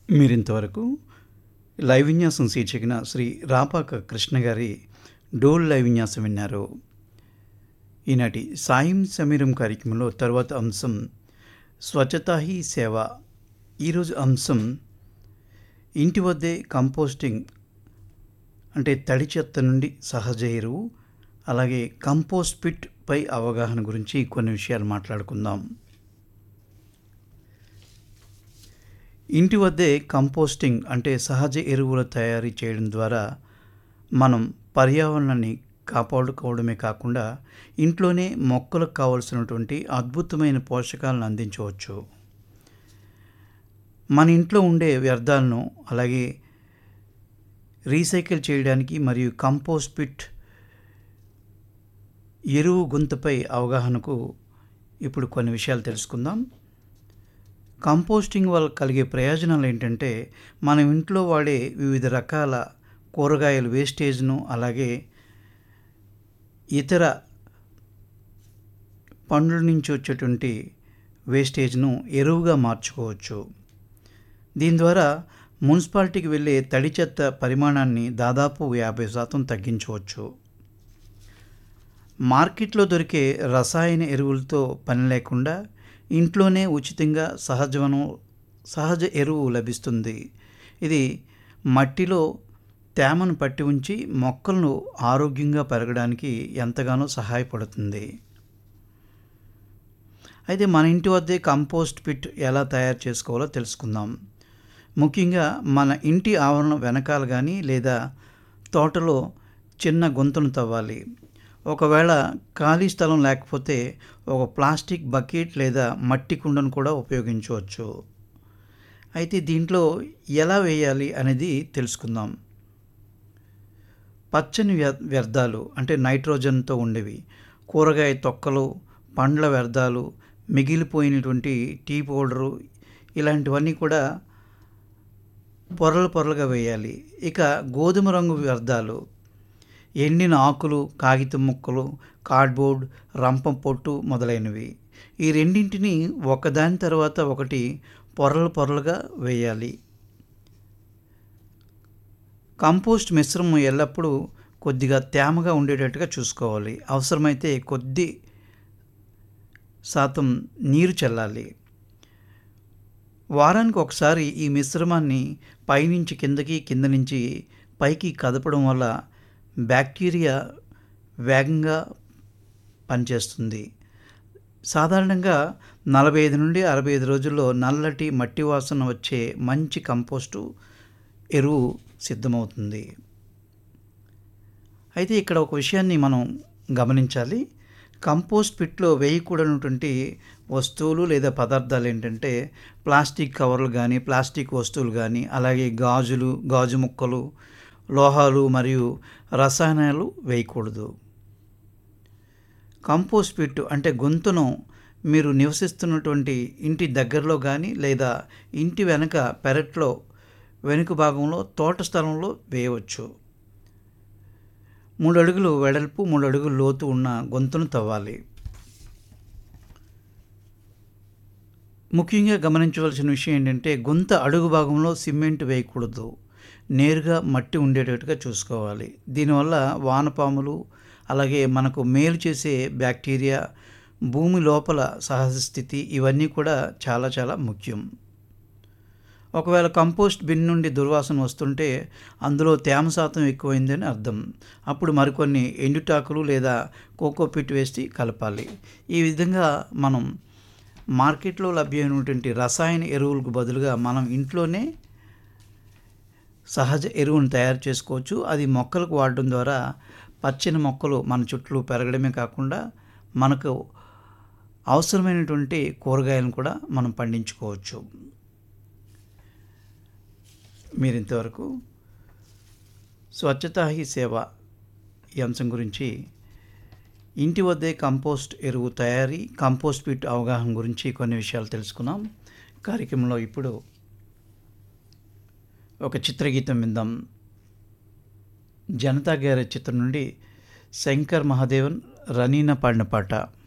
మీరింతవరకు లైవ్ విన్యాసం శీర్షికన శ్రీ రాపాక కృష్ణ గారి డోల్ లైవ్ విన్యాసం విన్నారు ఈనాటి సాయం సమీరం కార్యక్రమంలో తర్వాత అంశం స్వచ్ఛతా హీ సేవ ఈరోజు అంశం ఇంటి వద్దే కంపోస్టింగ్ అంటే తడి చెత్త నుండి సహజ ఎరువు అలాగే కంపోస్ట్ పిట్ పై అవగాహన గురించి కొన్ని విషయాలు మాట్లాడుకుందాం ఇంటి వద్దే కంపోస్టింగ్ అంటే సహజ ఎరువుల తయారీ చేయడం ద్వారా మనం పర్యావరణాన్ని కాపాడుకోవడమే కాకుండా ఇంట్లోనే మొక్కలకు కావలసినటువంటి అద్భుతమైన పోషకాలను అందించవచ్చు మన ఇంట్లో ఉండే వ్యర్థాలను అలాగే రీసైకిల్ చేయడానికి మరియు కంపోస్ట్ పిట్ ఎరువు గుంతపై అవగాహనకు ఇప్పుడు కొన్ని విషయాలు తెలుసుకుందాం కంపోస్టింగ్ వల్ల కలిగే ప్రయోజనాలు ఏంటంటే మనం ఇంట్లో వాడే వివిధ రకాల కూరగాయల వేస్టేజ్ను అలాగే ఇతర పండ్ల నుంచి వచ్చేటువంటి వేస్టేజ్ను ఎరువుగా మార్చుకోవచ్చు దీని ద్వారా మున్సిపాలిటీకి వెళ్ళే తడి చెత్త పరిమాణాన్ని దాదాపు యాభై శాతం తగ్గించవచ్చు మార్కెట్లో దొరికే రసాయన ఎరువులతో పని లేకుండా ఇంట్లోనే ఉచితంగా సహజవనం సహజ ఎరువు లభిస్తుంది ఇది మట్టిలో తేమను పట్టి ఉంచి మొక్కలను ఆరోగ్యంగా పెరగడానికి ఎంతగానో సహాయపడుతుంది అయితే మన ఇంటి వద్దే కంపోస్ట్ పిట్ ఎలా తయారు చేసుకోవాలో తెలుసుకుందాం ముఖ్యంగా మన ఇంటి ఆవరణ వెనకాల కానీ లేదా తోటలో చిన్న గుంతను తవ్వాలి ఒకవేళ ఖాళీ స్థలం లేకపోతే ఒక ప్లాస్టిక్ బకెట్ లేదా మట్టి కుండను కూడా ఉపయోగించవచ్చు అయితే దీంట్లో ఎలా వేయాలి అనేది తెలుసుకుందాం పచ్చని వ్య- వ్యర్థాలు అంటే నైట్రోజన్తో ఉండేవి కూరగాయ తొక్కలు పండ్ల వ్యర్థాలు మిగిలిపోయినటువంటి టీ పౌడరు ఇలాంటివన్నీ కూడా పొరలు పొరలుగా వేయాలి ఇక గోధుమ రంగు వ్యర్థాలు ఎండిన ఆకులు కాగితం ముక్కలు కార్డ్బోర్డ్ రంపం పొట్టు మొదలైనవి ఈ రెండింటిని ఒకదాని తర్వాత ఒకటి పొరలు పొరలుగా వేయాలి కంపోస్ట్ మిశ్రమం ఎల్లప్పుడూ కొద్దిగా తేమగా ఉండేటట్టుగా చూసుకోవాలి అవసరమైతే కొద్ది శాతం నీరు చల్లాలి వారానికి ఒకసారి ఈ మిశ్రమాన్ని పైనుంచి కిందకి కింద నుంచి పైకి కదపడం వల్ల బ్యాక్టీరియా వేగంగా పనిచేస్తుంది సాధారణంగా నలభై ఐదు నుండి అరవై ఐదు రోజుల్లో నల్లటి మట్టి వాసన వచ్చే మంచి కంపోస్టు ఎరువు సిద్ధమవుతుంది అయితే ఇక్కడ ఒక విషయాన్ని మనం గమనించాలి కంపోస్ట్ పిట్లో వేయకూడనటువంటి వస్తువులు లేదా పదార్థాలు ఏంటంటే ప్లాస్టిక్ కవర్లు కానీ ప్లాస్టిక్ వస్తువులు కానీ అలాగే గాజులు గాజు ముక్కలు లోహాలు మరియు రసాయనాలు వేయకూడదు కంపోస్ట్ పిట్ అంటే గొంతును మీరు నివసిస్తున్నటువంటి ఇంటి దగ్గరలో కానీ లేదా ఇంటి వెనక పెరట్లో వెనుక భాగంలో తోట స్థలంలో వేయవచ్చు మూడు అడుగులు వెడల్పు మూడు అడుగులు లోతు ఉన్న గొంతును తవ్వాలి ముఖ్యంగా గమనించవలసిన విషయం ఏంటంటే గుంత అడుగు భాగంలో సిమెంట్ వేయకూడదు నేరుగా మట్టి ఉండేటట్టుగా చూసుకోవాలి దీనివల్ల వానపాములు అలాగే మనకు మేలు చేసే బ్యాక్టీరియా భూమి లోపల సహజ స్థితి ఇవన్నీ కూడా చాలా చాలా ముఖ్యం ఒకవేళ కంపోస్ట్ బిన్ నుండి దుర్వాసన వస్తుంటే అందులో తేమ శాతం ఎక్కువైందని అర్థం అప్పుడు మరికొన్ని ఎండుటాకులు లేదా కోకోపిట్ వేసి కలపాలి ఈ విధంగా మనం మార్కెట్లో లభ్యమైనటువంటి రసాయన ఎరువులకు బదులుగా మనం ఇంట్లోనే సహజ ఎరువును తయారు చేసుకోవచ్చు అది మొక్కలకు వాడడం ద్వారా పచ్చని మొక్కలు మన చుట్టూ పెరగడమే కాకుండా మనకు అవసరమైనటువంటి కూరగాయలను కూడా మనం పండించుకోవచ్చు మీరు ఇంతవరకు స్వచ్ఛతా హీ సేవ ఈ అంశం గురించి ఇంటి వద్దే కంపోస్ట్ ఎరువు తయారీ కంపోస్ట్ పిట్ అవగాహన గురించి కొన్ని విషయాలు తెలుసుకున్నాం కార్యక్రమంలో ఇప్పుడు ఒక చిత్రగీతం విందాం జనతా గ్యారేజ్ చిత్రం నుండి శంకర్ మహాదేవన్ రనీనా పాడిన పాట